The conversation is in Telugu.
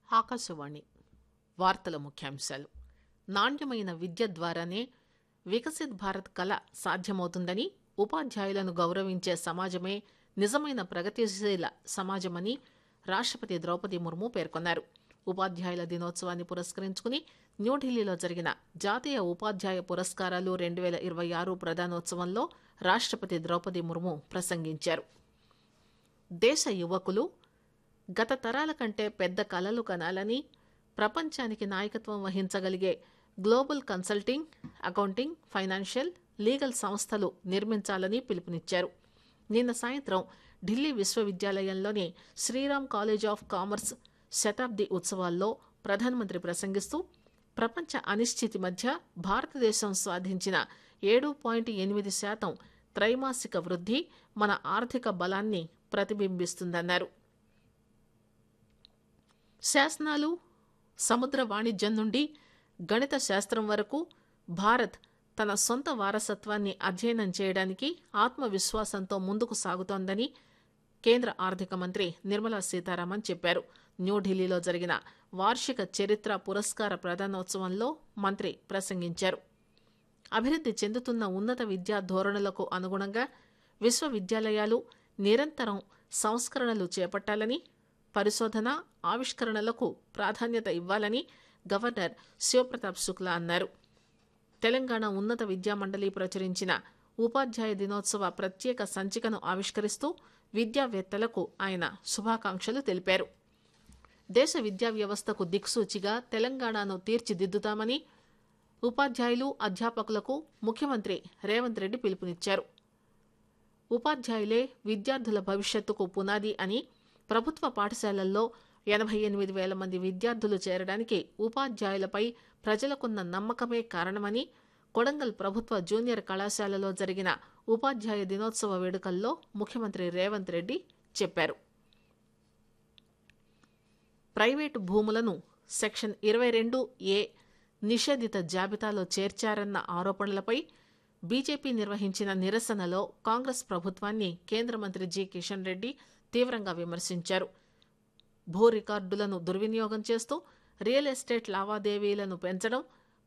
ఆకాశవాణి వార్తల ముఖ్యాంశాలు నాణ్యమైన విద్య ద్వారానే వికసిత్ భారత్ కల సాధ్యమవుతుందని ఉపాధ్యాయులను గౌరవించే సమాజమే నిజమైన ప్రగతిశీల సమాజమని రాష్టపతి ద్రౌపది ముర్ము పేర్కొన్నారు ఉపాధ్యాయుల దినోత్సవాన్ని పురస్కరించుకుని న్యూఢిల్లీలో జరిగిన జాతీయ ఉపాధ్యాయ పురస్కారాలు రెండు వేల ఇరవై ఆరు ప్రదానోత్సవంలో రాష్టపతి ద్రౌపది ముర్ము ప్రసంగించారు దేశ యువకులు గత తరాల కంటే పెద్ద కలలు కనాలని ప్రపంచానికి నాయకత్వం వహించగలిగే global consulting accounting financial legal సంస్థలు నిర్మించాలని పిలుపునిచ్చారు నిన్న సాయంత్రం ఢిల్లీ విశ్వవిద్యాలయంలోని శ్రీరామ్ కాలేజ్ ఆఫ్ కామర్స్ శతాబ్ది ఉత్సవాల్లో ప్రధానమంత్రి ప్రసంగిస్తూ ప్రపంచ అనిశ్చితి మధ్య భారతదేశం సాధించిన ఏడు పాయింట్ ఎనిమిది శాతం త్రైమాసిక వృద్ధి మన ఆర్థిక బలాన్ని ప్రతిబింబిస్తుందన్నారు శాసనాలు సముద్ర వాణిజ్యం నుండి గణిత శాస్త్రం వరకు భారత్ తన సొంత వారసత్వాన్ని అధ్యయనం చేయడానికి ఆత్మవిశ్వాసంతో ముందుకు సాగుతోందని కేంద్ర ఆర్థిక మంత్రి నిర్మలా సీతారామన్ చెప్పారు న్యూఢిల్లీలో జరిగిన వార్షిక చరిత్ర పురస్కార ప్రదానోత్సవంలో మంత్రి ప్రసంగించారు అభివృద్ధి చెందుతున్న ఉన్నత విద్యా ధోరణులకు అనుగుణంగా విశ్వవిద్యాలయాలు నిరంతరం సంస్కరణలు చేపట్టాలని పరిశోధన ఆవిష్కరణలకు ప్రాధాన్యత ఇవ్వాలని గవర్నర్ శివప్రతాప్ శుక్లా అన్నారు తెలంగాణ ఉన్నత విద్యా మండలి ప్రచురించిన ఉపాధ్యాయ దినోత్సవ ప్రత్యేక సంచికను ఆవిష్కరిస్తూ విద్యావేత్తలకు ఆయన శుభాకాంక్షలు తెలిపారు దేశ విద్యా వ్యవస్థకు దిక్సూచిగా తెలంగాణను తీర్చిదిద్దుతామని ఉపాధ్యాయులు అధ్యాపకులకు ముఖ్యమంత్రి రేవంత్ రెడ్డి పిలుపునిచ్చారు ఉపాధ్యాయులే విద్యార్థుల భవిష్యత్తుకు పునాది అని ప్రభుత్వ పాఠశాలల్లో ఎనభై ఎనిమిది వేల మంది విద్యార్థులు చేరడానికి ఉపాధ్యాయులపై ప్రజలకున్న నమ్మకమే కారణమని కొడంగల్ ప్రభుత్వ జూనియర్ కళాశాలలో జరిగిన ఉపాధ్యాయ దినోత్సవ వేడుకల్లో ముఖ్యమంత్రి రేవంత్ రెడ్డి చెప్పారు ప్రైవేటు భూములను సెక్షన్ ఇరవై రెండు ఏ నిషేధిత జాబితాలో చేర్చారన్న ఆరోపణలపై బీజేపీ నిర్వహించిన నిరసనలో కాంగ్రెస్ ప్రభుత్వాన్ని కేంద్ర మంత్రి జి కిషన్ రెడ్డి తీవ్రంగా విమర్శించారు భూ రికార్డులను దుర్వినియోగం చేస్తూ రియల్ ఎస్టేట్ లావాదేవీలను పెంచడం